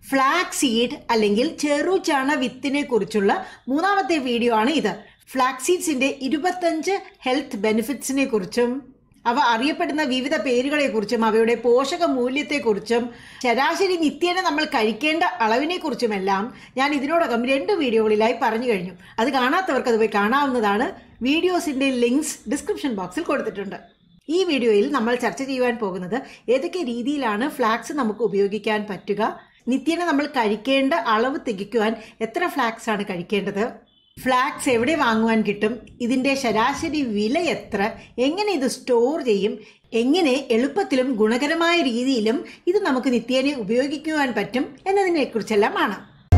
flax seed അല്ലെങ്കിൽ ചെറുചണ വിത്തിനെ കുറിച്ചുള്ള മൂന്നാമത്തെ വീഡിയോ ആണ് ഇത് ഫ്ലാക്സ് സീഡ്സിന്റെ ഇരുപത്തഞ്ച് ഹെൽത്ത് ബെനിഫിറ്റ്സിനെ കുറിച്ചും അവ അറിയപ്പെടുന്ന വിവിധ പേരുകളെക്കുറിച്ചും അവയുടെ പോഷക മൂല്യത്തെക്കുറിച്ചും ശരാശരി നിത്യേന നമ്മൾ കഴിക്കേണ്ട അളവിനെ കുറിച്ചുമെല്ലാം ഞാൻ ഇതിനോടകം രണ്ട് വീഡിയോകളിലായി പറഞ്ഞു കഴിഞ്ഞു അത് കാണാത്തവർക്ക് അത് പോയി കാണാവുന്നതാണ് വീഡിയോസിന്റെ ലിങ്ക്സ് ഡിസ്ക്രിപ്ഷൻ ബോക്സിൽ കൊടുത്തിട്ടുണ്ട് ഈ വീഡിയോയിൽ നമ്മൾ ചർച്ച ചെയ്യുവാൻ പോകുന്നത് ഏതൊക്കെ രീതിയിലാണ് ഫ്ലാക്സ് നമുക്ക് ഉപയോഗിക്കാൻ പറ്റുക നിത്യേന നമ്മൾ കഴിക്കേണ്ട അളവ് തികയ്ക്കുവാൻ എത്ര ഫ്ലാക്സ് ആണ് കഴിക്കേണ്ടത് ഫ്ലാക്സ് എവിടെ വാങ്ങുവാൻ കിട്ടും ഇതിൻ്റെ ശരാശരി വില എത്ര എങ്ങനെ ഇത് സ്റ്റോർ ചെയ്യും എങ്ങനെ എളുപ്പത്തിലും ഗുണകരമായ രീതിയിലും ഇത് നമുക്ക് നിത്യേന ഉപയോഗിക്കുവാൻ പറ്റും എന്നതിനെക്കുറിച്ചെല്ലാമാണ്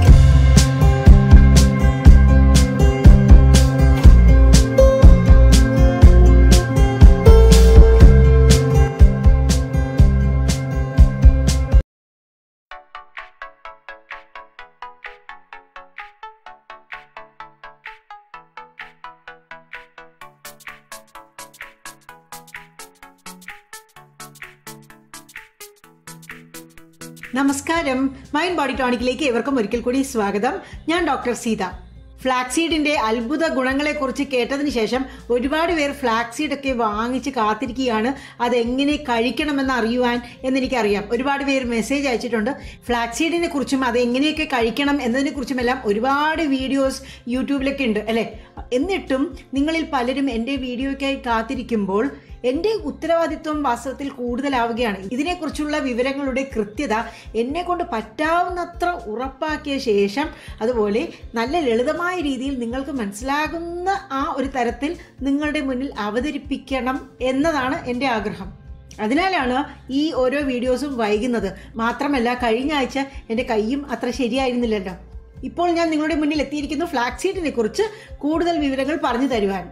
നമസ്കാരം മൈൻഡ് ബോഡി ടോണിക്കിലേക്ക് ഇവർക്കും ഒരിക്കൽ കൂടി സ്വാഗതം ഞാൻ ഡോക്ടർ സീത ഫ്ലാക്സീഡിന്റെ അത്ഭുത ഗുണങ്ങളെക്കുറിച്ച് കേട്ടതിന് ശേഷം ഒരുപാട് പേർ ഫ്ലാക്സീഡ് ഒക്കെ വാങ്ങിച്ച് കാത്തിരിക്കുകയാണ് അതെങ്ങനെ കഴിക്കണമെന്ന് അറിയുവാൻ എന്നെനിക്കറിയാം ഒരുപാട് പേര് മെസ്സേജ് അയച്ചിട്ടുണ്ട് ഫ്ലാക്സീഡിനെ കുറിച്ചും അത് എങ്ങനെയൊക്കെ കഴിക്കണം എന്നതിനെ കുറിച്ചുമെല്ലാം ഒരുപാട് വീഡിയോസ് യൂട്യൂബിലൊക്കെ ഉണ്ട് അല്ലേ എന്നിട്ടും നിങ്ങളിൽ പലരും എൻ്റെ വീഡിയോയ്ക്കായി കാത്തിരിക്കുമ്പോൾ എൻ്റെ ഉത്തരവാദിത്വം വാസ്തവത്തിൽ കൂടുതലാവുകയാണ് ഇതിനെക്കുറിച്ചുള്ള വിവരങ്ങളുടെ കൃത്യത എന്നെ കൊണ്ട് പറ്റാവുന്നത്ര ഉറപ്പാക്കിയ ശേഷം അതുപോലെ നല്ല ലളിതമായ രീതിയിൽ നിങ്ങൾക്ക് മനസ്സിലാകുന്ന ആ ഒരു തരത്തിൽ നിങ്ങളുടെ മുന്നിൽ അവതരിപ്പിക്കണം എന്നതാണ് എൻ്റെ ആഗ്രഹം അതിനാലാണ് ഈ ഓരോ വീഡിയോസും വൈകുന്നത് മാത്രമല്ല കഴിഞ്ഞ ആഴ്ച എൻ്റെ കൈയും അത്ര ശരിയായിരുന്നില്ലല്ലോ ഇപ്പോൾ ഞാൻ നിങ്ങളുടെ മുന്നിൽ എത്തിയിരിക്കുന്നു ഫ്ലാക്സീഡിനെ കുറിച്ച് കൂടുതൽ വിവരങ്ങൾ പറഞ്ഞു തരുവാൻ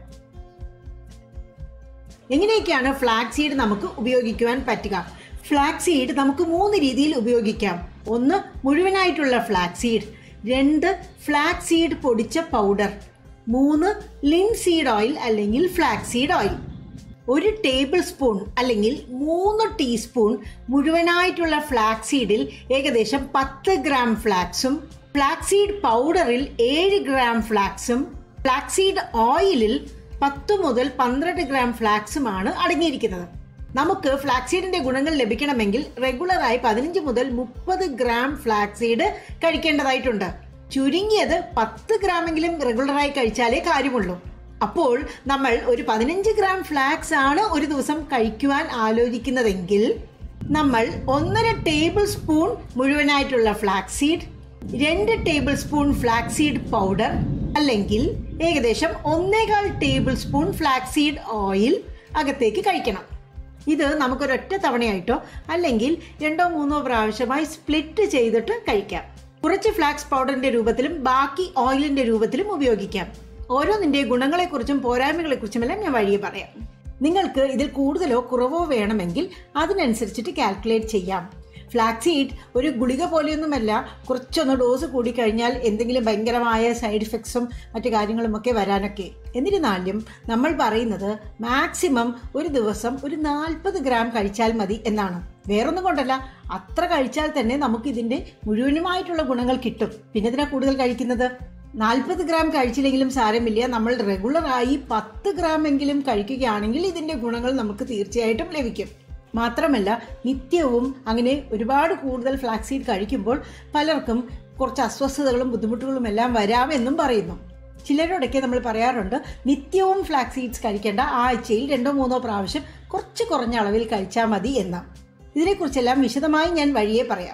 എങ്ങനെയൊക്കെയാണ് ഫ്ലാക്സ് സീഡ് നമുക്ക് ഉപയോഗിക്കുവാൻ പറ്റുക ഫ്ലാക്സ് സീഡ് നമുക്ക് മൂന്ന് രീതിയിൽ ഉപയോഗിക്കാം ഒന്ന് മുഴുവനായിട്ടുള്ള ഫ്ലാക്സ് സീഡ് രണ്ട് ഫ്ലാക്സ് സീഡ് പൊടിച്ച പൗഡർ മൂന്ന് ലിൻ സീഡ് ഓയിൽ അല്ലെങ്കിൽ ഫ്ലാക്സ് സീഡ് ഓയിൽ ഒരു ടേബിൾ സ്പൂൺ അല്ലെങ്കിൽ മൂന്ന് ടീസ്പൂൺ മുഴുവനായിട്ടുള്ള ഫ്ലാക്സ് സീഡിൽ ഏകദേശം പത്ത് ഗ്രാം ഫ്ലാക്സും ഫ്ലാക്സ് സീഡ് പൗഡറിൽ ഏഴ് ഗ്രാം ഫ്ലാക്സും ഫ്ലാക്സ് സീഡ് ഓയിലിൽ പത്ത് മുതൽ പന്ത്രണ്ട് ഗ്രാം ഫ്ലാക്സുമാണ് അടങ്ങിയിരിക്കുന്നത് നമുക്ക് ഫ്ലാക്സീഡിന്റെ ഗുണങ്ങൾ ലഭിക്കണമെങ്കിൽ റെഗുലറായി പതിനഞ്ച് മുതൽ മുപ്പത് ഗ്രാം ഫ്ലാക്സീഡ് കഴിക്കേണ്ടതായിട്ടുണ്ട് ചുരുങ്ങിയത് പത്ത് ഗ്രാമെങ്കിലും റെഗുലറായി കഴിച്ചാലേ കാര്യമുള്ളൂ അപ്പോൾ നമ്മൾ ഒരു പതിനഞ്ച് ഗ്രാം ഫ്ലാക്സ് ആണ് ഒരു ദിവസം കഴിക്കുവാൻ ആലോചിക്കുന്നതെങ്കിൽ നമ്മൾ ഒന്നര ടേബിൾ സ്പൂൺ മുഴുവനായിട്ടുള്ള ഫ്ലാക്സീഡ് രണ്ട് ടേബിൾ സ്പൂൺ ഫ്ലാക്സീഡ് പൗഡർ അല്ലെങ്കിൽ ഏകദേശം ഒന്നേകാൽ ടേബിൾ സ്പൂൺ ഫ്ലാക്സീഡ് ഓയിൽ അകത്തേക്ക് കഴിക്കണം ഇത് നമുക്കൊരൊറ്റ തവണയായിട്ടോ അല്ലെങ്കിൽ രണ്ടോ മൂന്നോ പ്രാവശ്യമായി സ്പ്ലിറ്റ് ചെയ്തിട്ട് കഴിക്കാം കുറച്ച് ഫ്ലാക്സ് പൗഡറിന്റെ രൂപത്തിലും ബാക്കി ഓയിലിന്റെ രൂപത്തിലും ഉപയോഗിക്കാം ഓരോന്നിന്റെ ഗുണങ്ങളെക്കുറിച്ചും പോരായ്മകളെക്കുറിച്ചുമെല്ലാം ഞാൻ വഴിയെ പറയാം നിങ്ങൾക്ക് ഇതിൽ കൂടുതലോ കുറവോ വേണമെങ്കിൽ അതിനനുസരിച്ചിട്ട് കാൽക്കുലേറ്റ് ചെയ്യാം ഫ്ലാക്സീഡ് ഒരു ഗുളിക പോലെയൊന്നുമല്ല കുറച്ചൊന്ന് ഡോസ് കൂടിക്കഴിഞ്ഞാൽ എന്തെങ്കിലും ഭയങ്കരമായ സൈഡ് ഇഫക്ട്സും മറ്റു കാര്യങ്ങളുമൊക്കെ വരാനൊക്കെ എന്നിരുന്നാലും നമ്മൾ പറയുന്നത് മാക്സിമം ഒരു ദിവസം ഒരു നാൽപ്പത് ഗ്രാം കഴിച്ചാൽ മതി എന്നാണ് വേറൊന്നും കൊണ്ടല്ല അത്ര കഴിച്ചാൽ തന്നെ നമുക്ക് ഇതിന്റെ മുഴുവനുമായിട്ടുള്ള ഗുണങ്ങൾ കിട്ടും പിന്നെ ഇതിനാ കൂടുതൽ കഴിക്കുന്നത് നാൽപ്പത് ഗ്രാം കഴിച്ചില്ലെങ്കിലും സാരമില്ല നമ്മൾ റെഗുലറായി പത്ത് ഗ്രാം എങ്കിലും കഴിക്കുകയാണെങ്കിൽ ഇതിന്റെ ഗുണങ്ങൾ നമുക്ക് തീർച്ചയായിട്ടും ലഭിക്കും മാത്രമല്ല നിത്യവും അങ്ങനെ ഒരുപാട് കൂടുതൽ ഫ്ലാക്സീഡ് കഴിക്കുമ്പോൾ പലർക്കും കുറച്ച് അസ്വസ്ഥതകളും ബുദ്ധിമുട്ടുകളും എല്ലാം വരാമെന്നും പറയുന്നു ചിലരോടൊക്കെ നമ്മൾ പറയാറുണ്ട് നിത്യവും ഫ്ലാക്സീഡ്സ് കഴിക്കേണ്ട ആഴ്ചയിൽ രണ്ടോ മൂന്നോ പ്രാവശ്യം കുറച്ച് കുറഞ്ഞ അളവിൽ കഴിച്ചാൽ മതി എന്ന് ഇതിനെക്കുറിച്ചെല്ലാം വിശദമായി ഞാൻ വഴിയെ പറയാം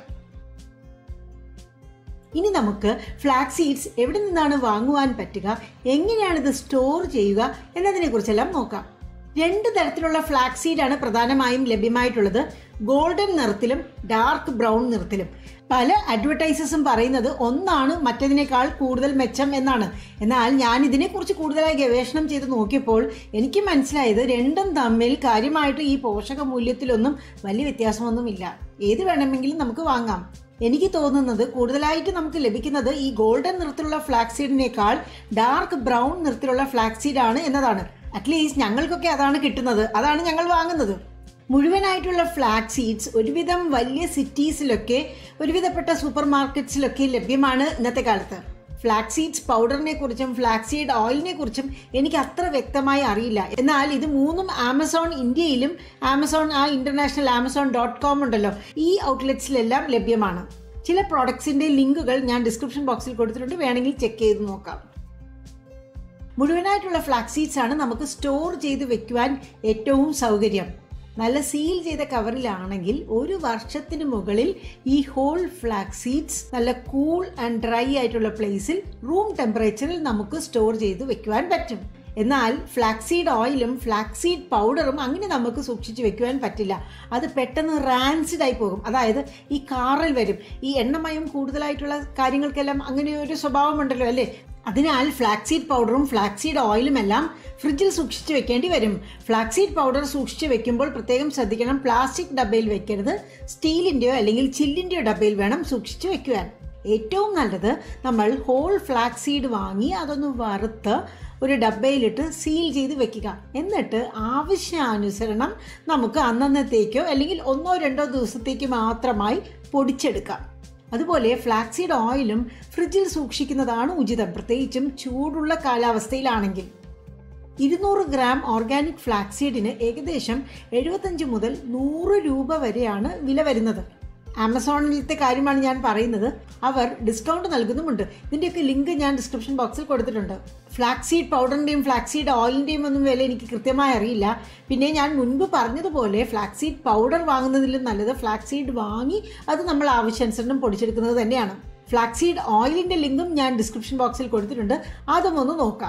ഇനി നമുക്ക് ഫ്ലാക്സ് സീഡ്സ് എവിടെ നിന്നാണ് വാങ്ങുവാൻ പറ്റുക എങ്ങനെയാണ് ഇത് സ്റ്റോർ ചെയ്യുക എന്നതിനെ കുറിച്ചെല്ലാം നോക്കാം രണ്ട് തരത്തിലുള്ള ഫ്ലാക്സ് സീഡാണ് പ്രധാനമായും ലഭ്യമായിട്ടുള്ളത് ഗോൾഡൻ നിറത്തിലും ഡാർക്ക് ബ്രൗൺ നിറത്തിലും പല അഡ്വർടൈസസും പറയുന്നത് ഒന്നാണ് മറ്റതിനേക്കാൾ കൂടുതൽ മെച്ചം എന്നാണ് എന്നാൽ ഞാൻ ഇതിനെക്കുറിച്ച് കൂടുതലായി ഗവേഷണം ചെയ്ത് നോക്കിയപ്പോൾ എനിക്ക് മനസ്സിലായത് രണ്ടും തമ്മിൽ കാര്യമായിട്ട് ഈ പോഷക മൂല്യത്തിലൊന്നും വലിയ വ്യത്യാസമൊന്നുമില്ല ഏത് വേണമെങ്കിലും നമുക്ക് വാങ്ങാം എനിക്ക് തോന്നുന്നത് കൂടുതലായിട്ട് നമുക്ക് ലഭിക്കുന്നത് ഈ ഗോൾഡൻ നിറത്തിലുള്ള ഫ്ലാക്സീഡിനേക്കാൾ ഡാർക്ക് ബ്രൗൺ നിറത്തിലുള്ള ഫ്ലാക്സീഡ് ആണ് എന്നതാണ് അറ്റ്ലീസ്റ്റ് ഞങ്ങൾക്കൊക്കെ അതാണ് കിട്ടുന്നത് അതാണ് ഞങ്ങൾ വാങ്ങുന്നത് മുഴുവനായിട്ടുള്ള ഫ്ലാക്സ് സീഡ്സ് ഒരുവിധം വലിയ സിറ്റീസിലൊക്കെ ഒരുവിധപ്പെട്ട സൂപ്പർ മാർക്കറ്റ്സിലൊക്കെ ലഭ്യമാണ് ഇന്നത്തെ കാലത്ത് ഫ്ലാക്സ് സീഡ്സ് പൗഡറിനെ കുറിച്ചും ഫ്ലാക്സ് സീഡ് ഓയിലിനെ കുറിച്ചും എനിക്ക് അത്ര വ്യക്തമായി അറിയില്ല എന്നാൽ ഇത് മൂന്നും ആമസോൺ ഇന്ത്യയിലും ആമസോൺ ആ ഇന്റർനാഷണൽ ആമസോൺ ഡോട്ട് കോം ഉണ്ടല്ലോ ഈ ഔട്ട്ലെറ്റ്സിലെല്ലാം ലഭ്യമാണ് ചില പ്രോഡക്ട്സിന്റെ ലിങ്കുകൾ ഞാൻ ഡിസ്ക്രിപ്ഷൻ ബോക്സിൽ കൊടുത്തിട്ടുണ്ട് വേണമെങ്കിൽ ചെക്ക് ചെയ്ത് നോക്കാം മുഴുവനായിട്ടുള്ള ഫ്ലാക്സ് സീഡ്സ് ആണ് നമുക്ക് സ്റ്റോർ ചെയ്ത് വെക്കുവാൻ ഏറ്റവും സൗകര്യം നല്ല സീൽ ചെയ്ത കവറിലാണെങ്കിൽ ഒരു വർഷത്തിന് മുകളിൽ ഈ ഹോൾ ഫ്ലാക്സ് സീഡ്സ് നല്ല കൂൾ ആൻഡ് ഡ്രൈ ആയിട്ടുള്ള പ്ലേസിൽ റൂം ടെമ്പറേച്ചറിൽ നമുക്ക് സ്റ്റോർ ചെയ്ത് വെക്കുവാൻ പറ്റും എന്നാൽ ഫ്ലാക്സീഡ് ഓയിലും ഫ്ലാക്സീഡ് പൗഡറും അങ്ങനെ നമുക്ക് സൂക്ഷിച്ച് വെക്കുവാൻ പറ്റില്ല അത് പെട്ടെന്ന് റാൻസിഡ് ആയി പോകും അതായത് ഈ കാറിൽ വരും ഈ എണ്ണമയം കൂടുതലായിട്ടുള്ള കാര്യങ്ങൾക്കെല്ലാം അങ്ങനെ ഒരു സ്വഭാവമുണ്ടല്ലോ അല്ലേ അതിനാൽ ഫ്ലാക്സീഡ് പൗഡറും ഫ്ലാക്സീഡ് ഓയിലും എല്ലാം ഫ്രിഡ്ജിൽ സൂക്ഷിച്ച് വെക്കേണ്ടി വരും ഫ്ലാക്സീഡ് പൗഡർ സൂക്ഷിച്ച് വെക്കുമ്പോൾ പ്രത്യേകം ശ്രദ്ധിക്കണം പ്ലാസ്റ്റിക് ഡബ്ബയിൽ വെക്കരുത് സ്റ്റീലിൻ്റെയോ അല്ലെങ്കിൽ ചില്ലിൻ്റെയോ ഡബ്ബയിൽ വേണം സൂക്ഷിച്ച് വെക്കുവാൻ ഏറ്റവും നല്ലത് നമ്മൾ ഹോൾ ഫ്ലാക്സീഡ് വാങ്ങി അതൊന്ന് വറുത്ത് ഒരു ഡബ്ബയിലിട്ട് സീൽ ചെയ്ത് വെക്കുക എന്നിട്ട് ആവശ്യാനുസരണം നമുക്ക് അന്നന്നത്തേക്കോ അല്ലെങ്കിൽ ഒന്നോ രണ്ടോ ദിവസത്തേക്ക് മാത്രമായി പൊടിച്ചെടുക്കാം അതുപോലെ ഫ്ലാക്സീഡ് ഓയിലും ഫ്രിഡ്ജിൽ സൂക്ഷിക്കുന്നതാണ് ഉചിതം പ്രത്യേകിച്ചും ചൂടുള്ള കാലാവസ്ഥയിലാണെങ്കിൽ ഇരുന്നൂറ് ഗ്രാം ഓർഗാനിക് ഫ്ലാക്സീഡിന് ഏകദേശം എഴുപത്തഞ്ച് മുതൽ നൂറ് രൂപ വരെയാണ് വില വരുന്നത് ആമസോണിലത്തെ കാര്യമാണ് ഞാൻ പറയുന്നത് അവർ ഡിസ്കൗണ്ട് നൽകുന്നുമുണ്ട് ഇതിൻ്റെയൊക്കെ ലിങ്ക് ഞാൻ ഡിസ്ക്രിപ്ഷൻ ബോക്സിൽ കൊടുത്തിട്ടുണ്ട് ഫ്ലാക്സീഡ് പൗഡറിൻ്റെയും ഫ്ലാക്സീഡ് ഓയിലിൻ്റെയും ഒന്നും വില എനിക്ക് കൃത്യമായി അറിയില്ല പിന്നെ ഞാൻ മുൻപ് പറഞ്ഞതുപോലെ ഫ്ലാക്സീഡ് പൗഡർ വാങ്ങുന്നതിലും നല്ലത് ഫ്ലാക്സീഡ് വാങ്ങി അത് നമ്മൾ ആവശ്യാനുസരണം പൊടിച്ചെടുക്കുന്നത് തന്നെയാണ് ഫ്ലാക്സീഡ് ഓയിലിൻ്റെ ലിങ്കും ഞാൻ ഡിസ്ക്രിപ്ഷൻ ബോക്സിൽ കൊടുത്തിട്ടുണ്ട് അതും ഒന്ന് നോക്കാം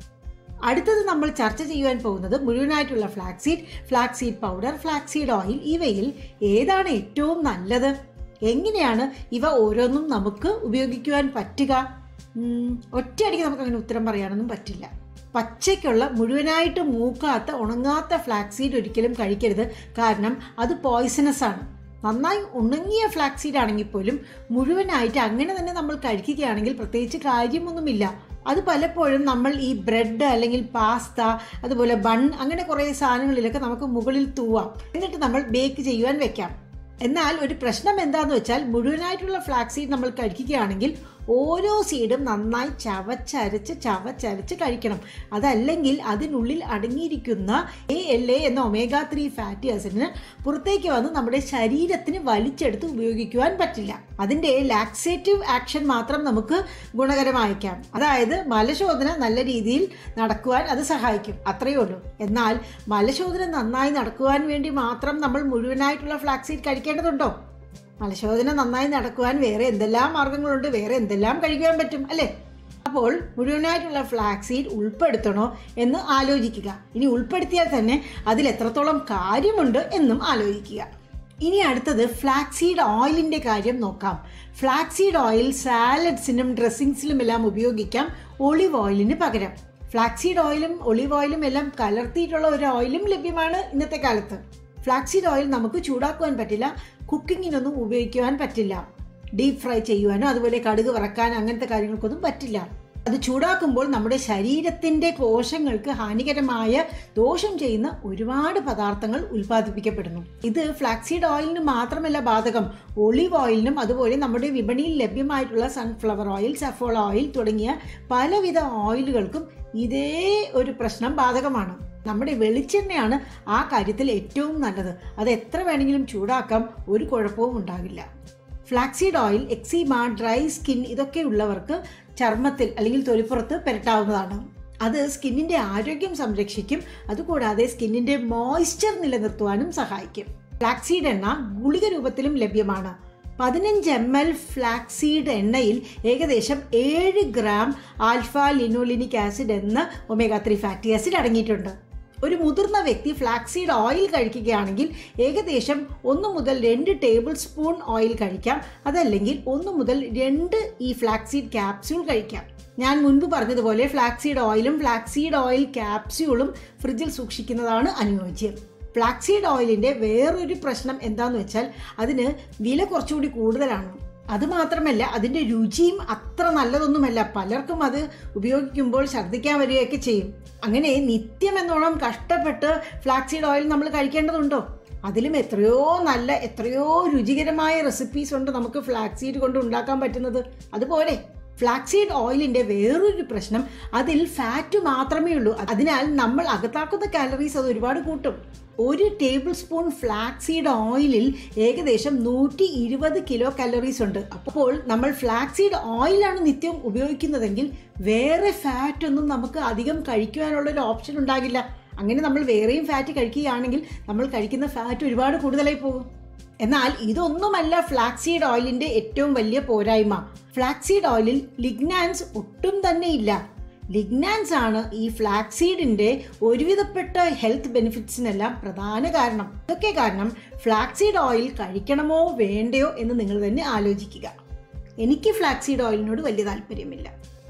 അടുത്തത് നമ്മൾ ചർച്ച ചെയ്യുവാൻ പോകുന്നത് മുഴുവനായിട്ടുള്ള flaxseed flaxseed powder flaxseed oil ഇവയിൽ ഏതാണ് ഏറ്റവും നല്ലത് എങ്ങനെയാണ് ഇവ ഓരോന്നും നമുക്ക് ഉപയോഗിക്കുവാൻ പറ്റുക ഉം, ഒറ്റയടിക്ക് നമുക്ക് അങ്ങനെ ഉത്തരം പറയാനൊന്നും പറ്റില്ല പച്ചയ്ക്കുള്ള മുഴുവനായിട്ട് മൂക്കാത്ത ഉണങ്ങാത്ത ഫ്ലാക്സീഡ് ഒരിക്കലും കഴിക്കരുത് കാരണം അത് പോയ്സണസ് ആണ് നന്നായി ഉണങ്ങിയ ഫ്ലാക്സീഡ് ആണെങ്കിൽ പോലും മുഴുവനായിട്ട് അങ്ങനെ തന്നെ നമ്മൾ കഴിക്കുകയാണെങ്കിൽ പ്രത്യേകിച്ച് കാര്യമൊന്നുമില്ല അത് പലപ്പോഴും നമ്മൾ ഈ ബ്രെഡ് അല്ലെങ്കിൽ പാസ്ത അതുപോലെ ബൺ അങ്ങനെ കുറേ സാധനങ്ങളിലൊക്കെ നമുക്ക് മുകളിൽ തൂവാം എന്നിട്ട് നമ്മൾ ബേക്ക് ചെയ്യുവാൻ വെക്കാം എന്നാൽ ഒരു പ്രശ്നം എന്താന്ന് വെച്ചാൽ മുഴുവനായിട്ടുള്ള ഫ്ലാക്സീഡ് നമ്മൾ കഴിക്കുകയാണെങ്കിൽ ഓരോ സീഡും നന്നായി ചവച്ചരച്ച് ചവച്ചരച്ച് കഴിക്കണം അതല്ലെങ്കിൽ അതിനുള്ളിൽ അടങ്ങിയിരിക്കുന്ന എ എൽ എ എന്ന ഒമേഗ ത്രീ ഫാറ്റി ആസിഡിന് പുറത്തേക്ക് വന്ന് നമ്മുടെ ശരീരത്തിന് വലിച്ചെടുത്ത് ഉപയോഗിക്കുവാൻ പറ്റില്ല അതിൻ്റെ ലാക്സേറ്റീവ് ആക്ഷൻ മാത്രം നമുക്ക് ഗുണകരമായേക്കാം അതായത് മലശോധന നല്ല രീതിയിൽ നടക്കുവാൻ അത് സഹായിക്കും അത്രയേ ഉള്ളൂ എന്നാൽ മലശോധന നന്നായി നടക്കുവാൻ വേണ്ടി മാത്രം നമ്മൾ മുഴുവനായിട്ടുള്ള ഫ്ലാക്സീഡ് കഴിക്കേണ്ടതുണ്ടോ മലശോധന നന്നായി നടക്കുവാൻ വേറെ എന്തെല്ലാം മാർഗങ്ങളുണ്ട് വേറെ എന്തെല്ലാം കഴിക്കുവാൻ പറ്റും അല്ലേ അപ്പോൾ മുഴുവനായിട്ടുള്ള ഫ്ലാക്സീഡ് ഉൾപ്പെടുത്തണോ എന്ന് ആലോചിക്കുക ഇനി ഉൾപ്പെടുത്തിയാൽ തന്നെ അതിൽ എത്രത്തോളം കാര്യമുണ്ട് എന്നും ആലോചിക്കുക ഇനി അടുത്തത് ഫ്ലാക്സീഡ് ഓയിലിൻ്റെ കാര്യം നോക്കാം ഫ്ലാക്സീഡ് ഓയിൽ സാലഡ്സിനും ഡ്രസ്സിങ്സിലും എല്ലാം ഉപയോഗിക്കാം ഒളിവ് ഓയിലിന് പകരം ഫ്ലാക്സീഡ് ഓയിലും ഒളിവ് ഓയിലും എല്ലാം കലർത്തിയിട്ടുള്ള ഒരു ഓയിലും ലഭ്യമാണ് ഇന്നത്തെ കാലത്ത് ഫ്ലാക്സീഡ് ഓയിൽ നമുക്ക് ചൂടാക്കുവാൻ പറ്റില്ല കുക്കിങ്ങിനൊന്നും ഉപയോഗിക്കുവാൻ പറ്റില്ല ഡീപ് ഫ്രൈ ചെയ്യുവാനോ അതുപോലെ കടുക് വറക്കാൻ അങ്ങനത്തെ കാര്യങ്ങൾക്കൊന്നും പറ്റില്ല അത് ചൂടാക്കുമ്പോൾ നമ്മുടെ ശരീരത്തിൻ്റെ കോശങ്ങൾക്ക് ഹാനികരമായ ദോഷം ചെയ്യുന്ന ഒരുപാട് പദാർത്ഥങ്ങൾ ഉൽപ്പാദിപ്പിക്കപ്പെടുന്നു ഇത് ഫ്ലാക്സീഡ് ഓയിലിന് മാത്രമല്ല ബാധകം ഒളിവ് ഓയിലിനും അതുപോലെ നമ്മുടെ വിപണിയിൽ ലഭ്യമായിട്ടുള്ള സൺഫ്ലവർ ഓയിൽ സഫോള ഓയിൽ തുടങ്ങിയ പലവിധ ഓയിലുകൾക്കും ഇതേ ഒരു പ്രശ്നം ബാധകമാണ് നമ്മുടെ വെളിച്ചെണ്ണയാണ് ആ കാര്യത്തിൽ ഏറ്റവും നല്ലത് അത് എത്ര വേണമെങ്കിലും ചൂടാക്കാം ഒരു കുഴപ്പവും ഉണ്ടാകില്ല flaxseed oil eczema dry skin ഇതൊക്കെ ഉള്ളവർക്ക് ചർമ്മത്തിൽ അല്ലെങ്കിൽ തൊലിപ്പുറത്ത് പുരട്ടാവുന്നതാണ് അത് സ്കിന്നിൻ്റെ ആരോഗ്യം സംരക്ഷിക്കും അതുകൂടാതെ സ്കിന്നിൻ്റെ മോയ്സ്ചർ നിലനിർത്തുവാനും സഹായിക്കും ഫ്ലാക്സീഡ് എണ്ണ ഗുളിക രൂപത്തിലും ലഭ്യമാണ് പതിനഞ്ച് എം എൽ ഫ്ലാക്സീഡ് എണ്ണയിൽ ഏകദേശം ഏഴ് ഗ്രാം ആൽഫ ലിനോലിനിക് ആസിഡ് എന്ന ഒമേഗ ത്രീ ഫാറ്റി ആസിഡ് അടങ്ങിയിട്ടുണ്ട് ഒരു മുതിർന്ന വ്യക്തി ഫ്ലാക്സീഡ് ഓയിൽ കഴിക്കുകയാണെങ്കിൽ ഏകദേശം ഒന്ന് മുതൽ രണ്ട് ടേബിൾ സ്പൂൺ ഓയിൽ കഴിക്കാം അതല്ലെങ്കിൽ ഒന്ന് മുതൽ രണ്ട് ഈ ഫ്ലാക്സീഡ് ക്യാപ്സ്യൂൾ കഴിക്കാം ഞാൻ മുൻപ് പറഞ്ഞതുപോലെ ഫ്ലാക്സീഡ് ഓയിലും ഫ്ലാക്സീഡ് ഓയിൽ ക്യാപ്സ്യൂളും ഫ്രിഡ്ജിൽ സൂക്ഷിക്കുന്നതാണ് അനുയോജ്യം ഫ്ലാക്സീഡ് ഓയിലിൻ്റെ വേറൊരു പ്രശ്നം എന്താന്ന് വെച്ചാൽ അതിന് വില കുറച്ചുകൂടി കൂടുതലാണ് അതുമാത്രമല്ല അതിൻ്റെ രുചിയും അത്ര നല്ലതൊന്നുമല്ല പലർക്കും അത് ഉപയോഗിക്കുമ്പോൾ ഛർദ്ദിക്കാൻ വരികയൊക്കെ ചെയ്യും അങ്ങനെ നിത്യം എന്നോണം കഷ്ടപ്പെട്ട് ഫ്ലാക്സീഡ് ഓയിൽ നമ്മൾ കഴിക്കേണ്ടതുണ്ടോ അതിലും എത്രയോ നല്ല എത്രയോ രുചികരമായ റെസിപ്പീസ് ഉണ്ട് നമുക്ക് ഫ്ലാക്സ് സീഡ് കൊണ്ട് ഉണ്ടാക്കാൻ പറ്റുന്നത് അതുപോലെ ഫ്ലാക്സീഡ് ഓയിലിന്റെ വേറൊരു പ്രശ്നം അതിൽ ഫാറ്റ് മാത്രമേ ഉള്ളൂ അതിനാൽ നമ്മൾ അകത്താക്കുന്ന കാലറീസ് അത് ഒരുപാട് കൂട്ടും ഒരു ടേബിൾ സ്പൂൺ ഫ്ലാക്സീഡ് ഓയിലിൽ ഏകദേശം നൂറ്റി ഇരുപത് കിലോ കലോറീസ് ഉണ്ട് അപ്പോൾ നമ്മൾ ഫ്ലാക്സീഡ് ഓയിലാണ് നിത്യം ഉപയോഗിക്കുന്നതെങ്കിൽ വേറെ ഫാറ്റ് ഒന്നും നമുക്ക് അധികം കഴിക്കുവാനുള്ള ഒരു ഓപ്ഷൻ ഉണ്ടാകില്ല അങ്ങനെ നമ്മൾ വേറെയും ഫാറ്റ് കഴിക്കുകയാണെങ്കിൽ നമ്മൾ കഴിക്കുന്ന ഫാറ്റ് ഒരുപാട് കൂടുതലായി പോകും എന്നാൽ ഇതൊന്നുമല്ല ഫ്ലാക്സീഡ് ഓയിലിന്റെ ഏറ്റവും വലിയ പോരായ്മ ഫ്ലാക്സീഡ് ഓയിലിൽ ലിഗ്നാൻസ് ഒട്ടും തന്നെ ഇല്ല ലിഗ്നാൻസ് ആണ് ഈ ഫ്ലാക്സീഡിന്റെ ഒരുവിധപ്പെട്ട ഹെൽത്ത് ബെനിഫിറ്റ്സിനെല്ലാം പ്രധാന കാരണം ഇതൊക്കെ കാരണം ഫ്ലാക്സീഡ് ഓയിൽ കഴിക്കണമോ വേണ്ടയോ എന്ന് നിങ്ങൾ തന്നെ ആലോചിക്കുക എനിക്ക് ഫ്ലാക്സീഡ് ഓയിലിനോട് വലിയ താല്പര്യമില്ല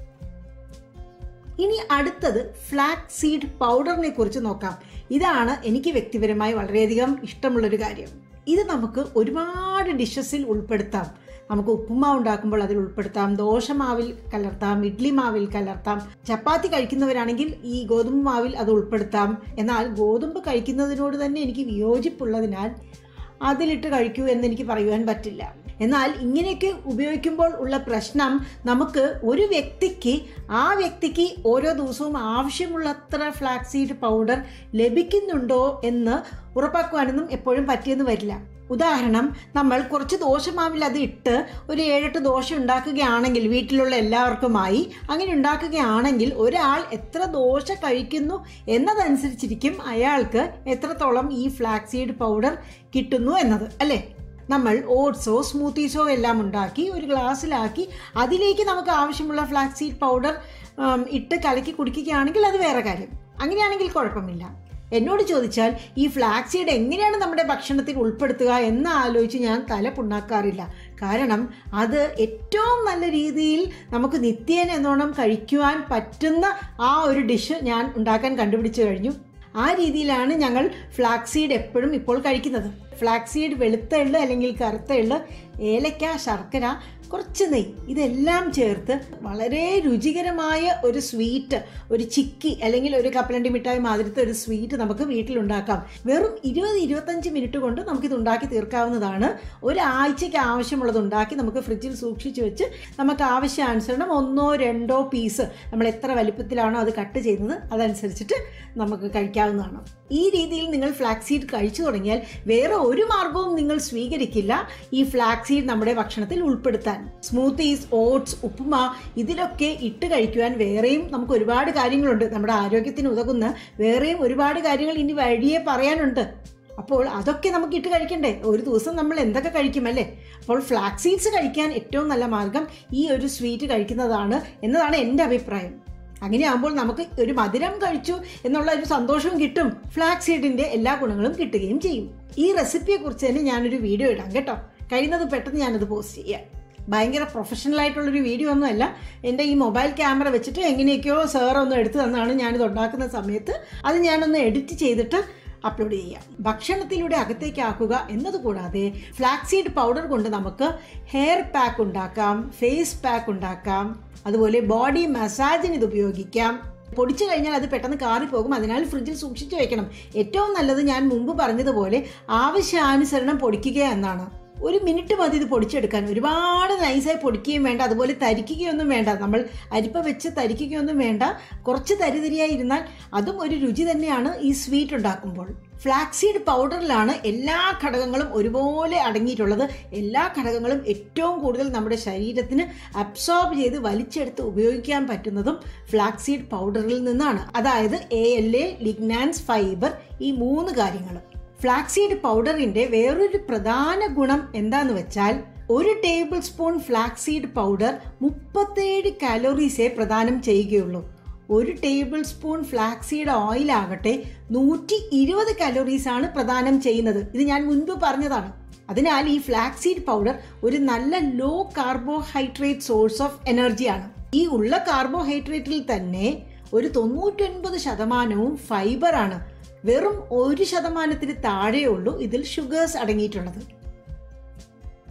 ഇനി അടുത്തത് ഫ്ലാക്സ് സീഡ് പൗഡറിനെ കുറിച്ച് നോക്കാം ഇതാണ് എനിക്ക് വ്യക്തിപരമായി വളരെയധികം ഇഷ്ടമുള്ളൊരു കാര്യം ഇത് നമുക്ക് ഒരുപാട് ഡിഷസിൽ ഉൾപ്പെടുത്താം നമുക്ക് ഉപ്പുമാവ് ഉണ്ടാക്കുമ്പോൾ അതിൽ ഉൾപ്പെടുത്താം ദോശമാവിൽ കലർത്താം ഇഡ്ലി മാവിൽ കലർത്താം ചപ്പാത്തി കഴിക്കുന്നവരാണെങ്കിൽ ഈ ഗോതമ്പ് മാവിൽ അത് ഉൾപ്പെടുത്താം എന്നാൽ ഗോതമ്പ് കഴിക്കുന്നതിനോട് തന്നെ എനിക്ക് വിയോജിപ്പുള്ളതിനാൽ അതിലിട്ട് കഴിക്കൂ എന്ന് എനിക്ക് പറയുവാൻ പറ്റില്ല എന്നാൽ ഇങ്ങനെയൊക്കെ ഉപയോഗിക്കുമ്പോൾ ഉള്ള പ്രശ്നം നമുക്ക് ഒരു വ്യക്തിക്ക് ആ വ്യക്തിക്ക് ഓരോ ദിവസവും ആവശ്യമുള്ളത്ര ഫ്ലാക്സീഡ് പൗഡർ ലഭിക്കുന്നുണ്ടോ എന്ന് ഉറപ്പാക്കുവാനൊന്നും എപ്പോഴും പറ്റിയെന്ന് വരില്ല ഉദാഹരണം നമ്മൾ കുറച്ച് ദോശമാവിൽ അത് ഇട്ട് ഒരു ഏഴെട്ട് ദോശ ഉണ്ടാക്കുകയാണെങ്കിൽ വീട്ടിലുള്ള എല്ലാവർക്കുമായി അങ്ങനെ ഉണ്ടാക്കുകയാണെങ്കിൽ ഒരാൾ എത്ര ദോശ കഴിക്കുന്നു എന്നതനുസരിച്ചിരിക്കും അയാൾക്ക് എത്രത്തോളം ഈ ഫ്ലാക്സീഡ് പൗഡർ കിട്ടുന്നു എന്നത് അല്ലേ നമ്മൾ ഓട്സോ സ്മൂത്തീസോ എല്ലാം ഉണ്ടാക്കി ഒരു ഗ്ലാസ്സിലാക്കി അതിലേക്ക് നമുക്ക് ആവശ്യമുള്ള ഫ്ലാക്സീഡ് പൗഡർ ഇട്ട് കലക്കി കുടിക്കുകയാണെങ്കിൽ അത് വേറെ കാര്യം അങ്ങനെയാണെങ്കിൽ കുഴപ്പമില്ല എന്നോട് ചോദിച്ചാൽ ഈ ഫ്ലാക്സീഡ് എങ്ങനെയാണ് നമ്മുടെ ഭക്ഷണത്തിൽ ഉൾപ്പെടുത്തുക എന്ന് ആലോചിച്ച് ഞാൻ തല പുണ്ണാക്കാറില്ല കാരണം അത് ഏറ്റവും നല്ല രീതിയിൽ നമുക്ക് നിത്യേന എന്നോണം കഴിക്കുവാൻ പറ്റുന്ന ആ ഒരു ഡിഷ് ഞാൻ ഉണ്ടാക്കാൻ കണ്ടുപിടിച്ചു കഴിഞ്ഞു ആ രീതിയിലാണ് ഞങ്ങൾ ഫ്ലാക്സീഡ് എപ്പോഴും ഇപ്പോൾ കഴിക്കുന്നത് ഫ്ലാക്സീഡ് വെളുത്ത എള്ള് അല്ലെങ്കിൽ കറുത്ത എള്ള് ഏലക്ക ശർക്കര കുറച്ച് നെയ്യ് ഇതെല്ലാം ചേർത്ത് വളരെ രുചികരമായ ഒരു സ്വീറ്റ് ഒരു ചിക്കി അല്ലെങ്കിൽ ഒരു കപ്പലണ്ടി മിഠായി മാതിരത്തെ ഒരു സ്വീറ്റ് നമുക്ക് വീട്ടിലുണ്ടാക്കാം വെറും ഇരുപത് ഇരുപത്തഞ്ച് മിനിറ്റ് കൊണ്ട് നമുക്കിത് ഉണ്ടാക്കി തീർക്കാവുന്നതാണ് ഒരാഴ്ചയ്ക്ക് ആവശ്യമുള്ളത് ഉണ്ടാക്കി നമുക്ക് ഫ്രിഡ്ജിൽ സൂക്ഷിച്ച് വെച്ച് നമുക്ക് ആവശ്യാനുസരണം ഒന്നോ രണ്ടോ പീസ് നമ്മൾ എത്ര വലിപ്പത്തിലാണോ അത് കട്ട് ചെയ്യുന്നത് അതനുസരിച്ചിട്ട് നമുക്ക് കഴിക്കാവുന്നതാണ് ഈ രീതിയിൽ നിങ്ങൾ ഫ്ലാക്സീഡ് കഴിച്ചു തുടങ്ങിയാൽ വേറെ ഒരു മാർഗവും നിങ്ങൾ സ്വീകരിക്കില്ല ഈ ഫ്ലാക്സീഡ് നമ്മുടെ ഭക്ഷണത്തിൽ ഉൾപ്പെടുത്താൻ സ്മൂത്തീസ് ഓട്സ് ഉപ്പുമ ഇതിലൊക്കെ ഇട്ട് കഴിക്കുവാൻ വേറെയും നമുക്ക് ഒരുപാട് കാര്യങ്ങളുണ്ട് നമ്മുടെ ആരോഗ്യത്തിന് ഉതകുന്ന വേറെയും ഒരുപാട് കാര്യങ്ങൾ ഇനി വഴിയെ പറയാനുണ്ട് അപ്പോൾ അതൊക്കെ നമുക്ക് ഇട്ട് കഴിക്കണ്ടേ ഒരു ദിവസം നമ്മൾ എന്തൊക്കെ കഴിക്കും അല്ലേ അപ്പോൾ ഫ്ലാക്സ് സീഡ്സ് കഴിക്കാൻ ഏറ്റവും നല്ല മാർഗം ഈ ഒരു സ്വീറ്റ് കഴിക്കുന്നതാണ് എന്നതാണ് എൻ്റെ അഭിപ്രായം അങ്ങനെയാകുമ്പോൾ നമുക്ക് ഒരു മധുരം കഴിച്ചു എന്നുള്ള ഒരു സന്തോഷവും കിട്ടും ഫ്ലാക്സ് സീഡിന്റെ എല്ലാ ഗുണങ്ങളും കിട്ടുകയും ചെയ്യും ഈ റെസിപ്പിയെ കുറിച്ച് തന്നെ ഞാനൊരു വീഡിയോ ഇടാം കേട്ടോ കഴിയുന്നത് പെട്ടെന്ന് ഞാനത് പോസ്റ്റ് ചെയ്യാം ഭയങ്കര പ്രൊഫഷണൽ ആയിട്ടുള്ളൊരു വീഡിയോ ഒന്നുമല്ല എൻ്റെ ഈ മൊബൈൽ ക്യാമറ വെച്ചിട്ട് എങ്ങനെയൊക്കെയോ സാർ ഒന്ന് എടുത്തു തന്നാണ് ഞാനിത് ഉണ്ടാക്കുന്ന സമയത്ത് അത് ഞാനൊന്ന് എഡിറ്റ് ചെയ്തിട്ട് അപ്ലോഡ് ചെയ്യാം ഭക്ഷണത്തിലൂടെ അകത്തേക്ക് ആക്കുക എന്നതുകൂടാതെ ഫ്ലാക്സീഡ് പൗഡർ കൊണ്ട് നമുക്ക് ഹെയർ പാക്ക് ഉണ്ടാക്കാം ഫേസ് പാക്ക് ഉണ്ടാക്കാം അതുപോലെ ബോഡി മസാജിന് ഇത് ഉപയോഗിക്കാം പൊടിച്ചു കഴിഞ്ഞാൽ അത് പെട്ടെന്ന് കാറിപ്പോകും അതിനാൽ ഫ്രിഡ്ജിൽ സൂക്ഷിച്ചു വെക്കണം ഏറ്റവും നല്ലത് ഞാൻ മുമ്പ് പറഞ്ഞതുപോലെ ആവശ്യാനുസരണം പൊടിക്കുക എന്നാണ് ഒരു മിനിറ്റ് മതി ഇത് പൊടിച്ചെടുക്കാൻ ഒരുപാട് നൈസായി പൊടിക്കുകയും വേണ്ട അതുപോലെ തരിക്കുകയൊന്നും വേണ്ട നമ്മൾ അരിപ്പ വെച്ച് തരിക്കുകയൊന്നും വേണ്ട കുറച്ച് തരിതരിയായി ഇരുന്നാൽ അതും ഒരു രുചി തന്നെയാണ് ഈ സ്വീറ്റ് ഉണ്ടാക്കുമ്പോൾ ഫ്ലാക്സീഡ് പൗഡറിലാണ് എല്ലാ ഘടകങ്ങളും ഒരുപോലെ അടങ്ങിയിട്ടുള്ളത് എല്ലാ ഘടകങ്ങളും ഏറ്റവും കൂടുതൽ നമ്മുടെ ശരീരത്തിന് അബ്സോർബ് ചെയ്ത് വലിച്ചെടുത്ത് ഉപയോഗിക്കാൻ പറ്റുന്നതും ഫ്ലാക്സീഡ് പൗഡറിൽ നിന്നാണ് അതായത് A L A lignans fibre ഈ മൂന്ന് കാര്യങ്ങളും ഫ്ലാക്സീഡ് പൗഡറിന്റെ വേറൊരു പ്രധാന ഗുണം എന്താന്ന് വെച്ചാൽ ഒരു ടേബിൾ സ്പൂൺ ഫ്ലാക്സീഡ് പൗഡർ മുപ്പത്തേഴ് കാലോറീസേ പ്രദാനം ചെയ്യുകയുള്ളൂ ഒരു ടേബിൾ സ്പൂൺ ഫ്ലാക്സീഡ് ഓയിൽ ആകട്ടെ നൂറ്റി ഇരുപത് കലോറീസ് ആണ് പ്രദാനം ചെയ്യുന്നത് ഇത് ഞാൻ മുൻപ് പറഞ്ഞതാണ് അതിനാൽ ഈ ഫ്ലാക്സീഡ് പൗഡർ ഒരു നല്ല ലോ കാർബോഹൈഡ്രേറ്റ് സോഴ്സ് ഓഫ് എനർജിയാണ് ഈ ഉള്ള കാർബോഹൈഡ്രേറ്റിൽ തന്നെ ഒരു തൊണ്ണൂറ്റൊൻപത് ശതമാനവും ഫൈബറാണ് വെറും ഒരു ശതമാനത്തിന് താഴെയുള്ളൂ ഇതിൽ ഷുഗേഴ്സ് അടങ്ങിയിട്ടുള്ളത്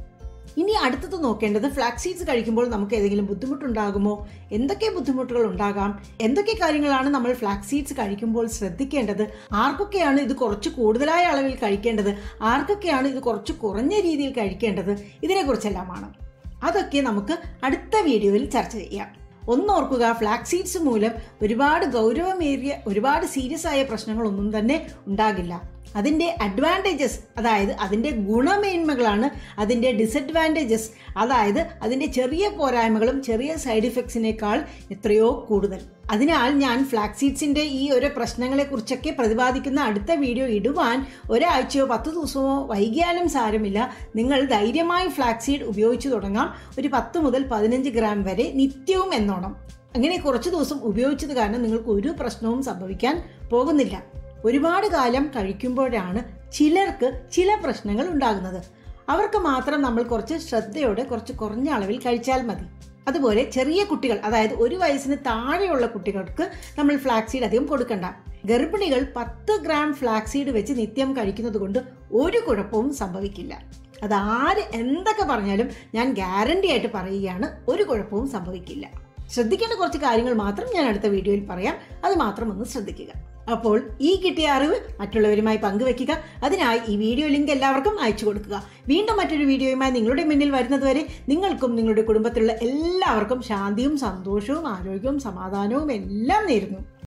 ഇനി അടുത്തത് നോക്കേണ്ടത് ഫ്ലാക്സ് സീഡ്സ് കഴിക്കുമ്പോൾ നമുക്ക് ഏതെങ്കിലും ബുദ്ധിമുട്ടുണ്ടാകുമോ എന്തൊക്കെ ബുദ്ധിമുട്ടുകൾ ഉണ്ടാകാം എന്തൊക്കെ കാര്യങ്ങളാണ് നമ്മൾ ഫ്ലാക്സ് സീഡ്സ് കഴിക്കുമ്പോൾ ശ്രദ്ധിക്കേണ്ടത് ആർക്കൊക്കെയാണ് ഇത് കുറച്ച് കൂടുതലായ അളവിൽ കഴിക്കേണ്ടത് ആർക്കൊക്കെയാണ് ഇത് കുറച്ച് കുറഞ്ഞ രീതിയിൽ കഴിക്കേണ്ടത് ഇതിനെക്കുറിച്ചെല്ലാമാണ് അതൊക്കെ നമുക്ക് അടുത്ത വീഡിയോയിൽ ചർച്ച ചെയ്യാം ഒന്നോർക്കുക ഫ്ലാക്സ് സീഡ്സ് മൂലം ഒരുപാട് ഗൗരവമേറിയ ഒരുപാട് സീരിയസ് ആയ പ്രശ്നങ്ങളൊന്നും തന്നെ ഉണ്ടാകില്ല അതിൻ്റെ അഡ്വാൻറ്റേജസ് അതായത് അതിൻ്റെ ഗുണമേന്മകളാണ് അതിൻ്റെ ഡിസഡ്വാൻറ്റേജസ് അതായത് അതിൻ്റെ ചെറിയ പോരായ്മകളും ചെറിയ സൈഡ് ഇഫക്ട്സിനേക്കാൾ എത്രയോ കൂടുതൽ അതിനാൽ ഞാൻ ഫ്ലാക്സ് സീഡ്സിൻ്റെ ഈ ഒരു പ്രശ്നങ്ങളെക്കുറിച്ചൊക്കെ പ്രതിപാദിക്കുന്ന അടുത്ത വീഡിയോ ഇടുവാൻ ഒരാഴ്ചയോ പത്ത് ദിവസമോ വൈകിയാലും സാരമില്ല നിങ്ങൾ ധൈര്യമായി ഫ്ലാക്സ് സീഡ് ഉപയോഗിച്ചു തുടങ്ങാം ഒരു പത്ത് മുതൽ പതിനഞ്ച് ഗ്രാം വരെ നിത്യവും എന്നോണം അങ്ങനെ കുറച്ച് ദിവസം ഉപയോഗിച്ചത് കാരണം നിങ്ങൾക്ക് ഒരു പ്രശ്നവും സംഭവിക്കാൻ പോകുന്നില്ല ഒരുപാട് കാലം കഴിക്കുമ്പോഴാണ് ചിലർക്ക് ചില പ്രശ്നങ്ങൾ ഉണ്ടാകുന്നത് അവർക്ക് മാത്രം നമ്മൾ കുറച്ച് ശ്രദ്ധയോടെ കുറച്ച് കുറഞ്ഞ അളവിൽ കഴിച്ചാൽ മതി അതുപോലെ ചെറിയ കുട്ടികൾ അതായത് ഒരു വയസ്സിന് താഴെയുള്ള കുട്ടികൾക്ക് നമ്മൾ ഫ്ലാക്സീഡ് അധികം കൊടുക്കണ്ട ഗർഭിണികൾ പത്ത് ഗ്രാം ഫ്ലാക്സീഡ് വെച്ച് നിത്യം കഴിക്കുന്നത് കൊണ്ട് ഒരു കുഴപ്പവും സംഭവിക്കില്ല അത് ആര് എന്തൊക്കെ പറഞ്ഞാലും ഞാൻ ഗ്യാരണ്ടി ആയിട്ട് പറയുകയാണ് ഒരു കുഴപ്പവും സംഭവിക്കില്ല ശ്രദ്ധിക്കേണ്ട കുറച്ച് കാര്യങ്ങൾ മാത്രം ഞാൻ അടുത്ത വീഡിയോയിൽ പറയാം അത് മാത്രം ഒന്ന് ശ്രദ്ധിക്കുക അപ്പോൾ ഈ കിട്ടിയ അറിവ് മറ്റുള്ളവരുമായി പങ്കുവെക്കുക അതിനായി ഈ വീഡിയോ ലിങ്ക് എല്ലാവർക്കും അയച്ചു കൊടുക്കുക വീണ്ടും മറ്റൊരു വീഡിയോയുമായി നിങ്ങളുടെ മുന്നിൽ വരുന്നതുവരെ നിങ്ങൾക്കും നിങ്ങളുടെ കുടുംബത്തിലുള്ള എല്ലാവർക്കും ശാന്തിയും സന്തോഷവും ആരോഗ്യവും സമാധാനവും എല്ലാം നേരുന്നു